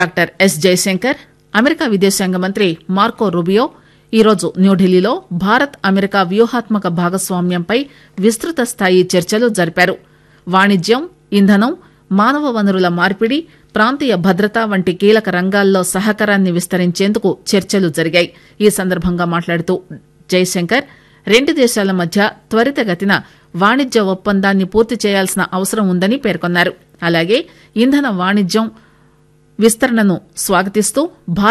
doctor yes Jayashankar America విదేశాంగ మంత్రి Marco Rubio ఈరోజు న్యూఢిల్లీలో భారత్ అమెరికా వ్యూహాత్మక భాగస్వామ్యంపై విస్తృత స్థాయి చర్చలు జరిపారు వాణిజ్యం ఇంధనం మానవ వనరుల మార్పిడి ప్రాంతీయ భద్రత వంటి కీలక రంగాల్లో సహకారాన్ని విస్తరించేందుకు చర్చలు జరిగాయి ఈ సందర్భంగా మాట్లాడుతూ జయశంకర్ రెండు దేశాల మధ్య త్వరితగతిన వాణిజ్య ఒప్పందాన్ని పూర్తి చేయాల్సిన అవసరం ఉందని పేర్కొన్నారు అలాగే ఇంధన వాణిజ్యం విస్తరణను స్వాగతిస్తూ భారత్